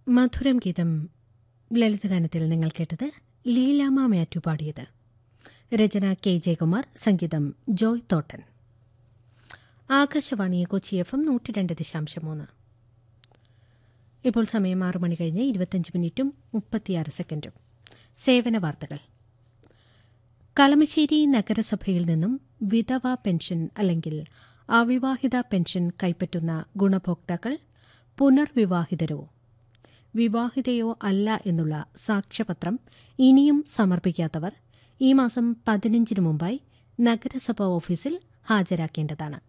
മധുരം ഗീതം ലളിതഗാനത്തിൽ നിങ്ങൾ കേട്ടത് ലീലാമ മാത്യു പാടിയത് രചന കെ ജയകുമാർ സംഗീതം ജോയ് തോട്ടൻ ആകാശവാണി കൊച്ചി എഫ് എം നൂറ്റി രണ്ട് ദശാംശം മൂന്ന് ഇപ്പോൾ സമയം ആറു മണി കഴിഞ്ഞ് ഇരുപത്തഞ്ച് മിനിറ്റും മുപ്പത്തിയാറ് സെക്കൻഡും സേവന വാർത്തകൾ കളമശ്ശേരി നഗരസഭയിൽ നിന്നും വിധവ പെൻഷൻ അല്ലെങ്കിൽ അവിവാഹിത പെൻഷൻ കൈപ്പറ്റുന്ന ഗുണഭോക്താക്കൾ പുനർവിവാഹിതരോ വിവാഹിതയോ അല്ല എന്നുള്ള സാക്ഷ്യപത്രം ഇനിയും സമർപ്പിക്കാത്തവർ ഈ മാസം പതിനഞ്ചിന് മുമ്പായി നഗരസഭ ഓഫീസിൽ ഹാജരാക്കേണ്ടതാണ്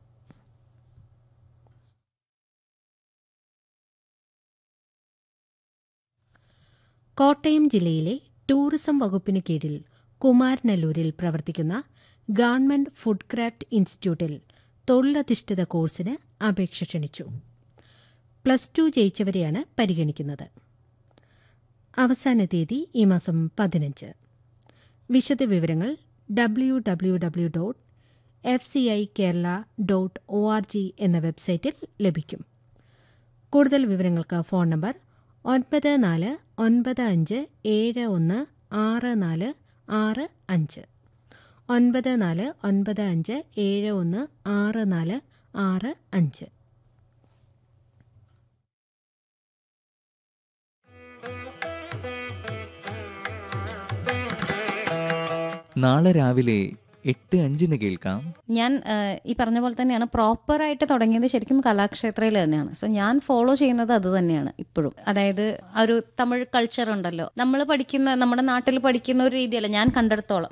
കോട്ടയം ജില്ലയിലെ ടൂറിസം വകുപ്പിന് കീഴിൽ കുമാരനല്ലൂരിൽ പ്രവർത്തിക്കുന്ന ഗവൺമെന്റ് ഫുഡ് ക്രാഫ്റ്റ് ഇൻസ്റ്റിറ്റ്യൂട്ടിൽ തൊഴിലധിഷ്ഠിത കോഴ്സിന് അപേക്ഷ ക്ഷണിച്ചു പ്ലസ് ടു ജയിച്ചവരെയാണ് പരിഗണിക്കുന്നത് അവസാന തീയതി ഈ മാസം പതിനഞ്ച് വിശദവിവരങ്ങൾ W W W dot F C I Kerala dot O R G എന്ന വെബ്സൈറ്റിൽ ലഭിക്കും കൂടുതൽ വിവരങ്ങൾക്ക് ഫോൺ നമ്പർ ഒൻപത് നാല് ഒൻപത് അഞ്ച് ഏഴ് ഒന്ന് ആറ് നാല് ആറ് അഞ്ച് ഒൻപത് നാല് ഒൻപത് അഞ്ച് ഏഴ് ഒന്ന് ആറ് നാല് ആറ് അഞ്ച് നാളെ രാവിലെ എട്ട് അഞ്ചിന് കേൾക്കാം ഞാൻ ഏഹ്, ഈ പറഞ്ഞ പോലെ തന്നെയാണ് പ്രോപ്പറായിട്ട് തുടങ്ങിയത് ശരിക്കും കലാക്ഷേത്രയിൽ തന്നെയാണ് സോ ഞാൻ ഫോളോ ചെയ്യുന്നത് അത് തന്നെയാണ് ഇപ്പോഴും അതായത് ആ ഒരു തമിഴ് കൾച്ചർ ഉണ്ടല്ലോ നമ്മൾ പഠിക്കുന്ന നമ്മുടെ നാട്ടിൽ പഠിക്കുന്ന ഒരു രീതിയല്ല ഞാൻ കണ്ടെടുത്തോളം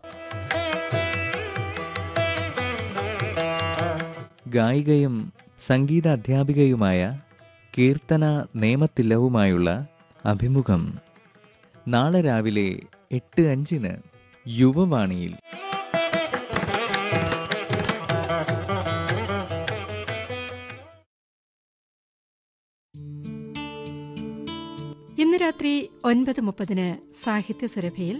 ഗായികയും സംഗീത അധ്യാപികയുമായ കീർത്തന നേമത്തില്ലവുമായുള്ള അഭിമുഖം നാളെ രാവിലെ എട്ട് അഞ്ചിന് യുവവാണിയിൽ ഇന്ന് രാത്രി ഒൻപത് മുപ്പതിന് സാഹിത്യ സുരഭിയിൽ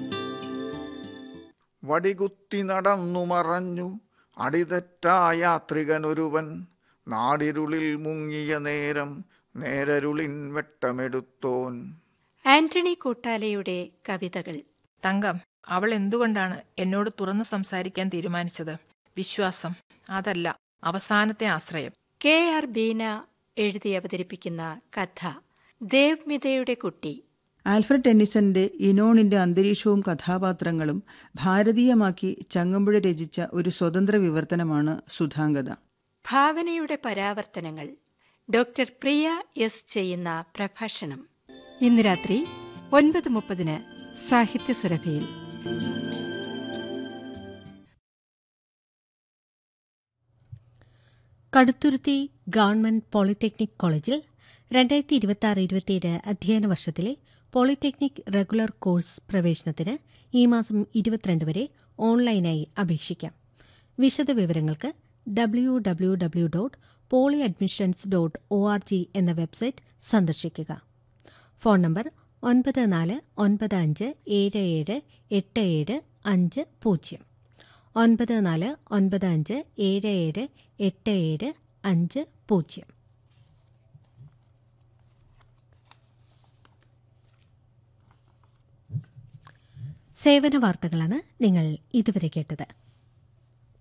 വടികുത്തി നടന്നു മറഞ്ഞു അടിതെറ്റാ യാത്രികനൊരുവൻ നാടിരുളിൽ മുങ്ങിയ നേരം നേരരുളിൻ വെട്ടമെടുത്തോൻ ആന്റണി കൂട്ടാലയുടെ കവിതകൾ തങ്കം അവൾ എന്തുകൊണ്ടാണ് എന്നോട് തുറന്നു സംസാരിക്കാൻ തീരുമാനിച്ചത് വിശ്വാസം അതല്ല അവസാനത്തെ ആശ്രയം കെ ആർ ബീന എഴുതി അവതരിപ്പിക്കുന്ന കഥ ദേവ്മിതയുടെ കുട്ടി ആൽഫ്രഡ് ടെന്നിസന്റെ ഇനോണിന്റെ അന്തരീക്ഷവും കഥാപാത്രങ്ങളും ഭാരതീയമാക്കി ചങ്ങമ്പുഴ രചിച്ച ഒരു സ്വതന്ത്ര വിവർത്തനമാണ് സുധാംഗത ഭാവനയുടെ പരാവർത്തനങ്ങൾ ഡോക്ടർ പ്രിയ എസ് ചെയ്യുന്ന പ്രഭാഷണം ഇന്ന് രാത്രി ഒൻപത് മുപ്പതിന് സാഹിത്യ സുരഭിയിൽ കടുത്തുരുത്തി ഗവൺമെന്റ് പോളിടെക്നിക് കോളേജിൽ രണ്ടായിരത്തി ഇരുപത്തി ആറ് ഇരുപത്തിയേഴ് അധ്യയന വർഷത്തിലെ പോളിടെക്നിക് റെഗുലർ കോഴ്സ് പ്രവേശനത്തിന് ഈ മാസം ഇരുപത്തിരണ്ട് വരെ ഓൺലൈനായി അപേക്ഷിക്കാം വിശദവിവരങ്ങൾക്ക് W W W dot poly admissions dot O R G എന്ന വെബ്സൈറ്റ് സന്ദർശിക്കുക ഫോൺ നമ്പർ ഒൻപത് നാല് ഒൻപത് അഞ്ച് ഏഴ് ഏഴ് എട്ട് ഏഴ് അഞ്ച് പൂജ്യം ഒൻപത് നാല് ഒൻപത് അഞ്ച് ഏഴ് ഏഴ് എട്ട് ഏഴ് അഞ്ച് പൂജ്യം സേവന വാർത്തകളാണ് നിങ്ങൾ ഇതുവരെ കേട്ടത്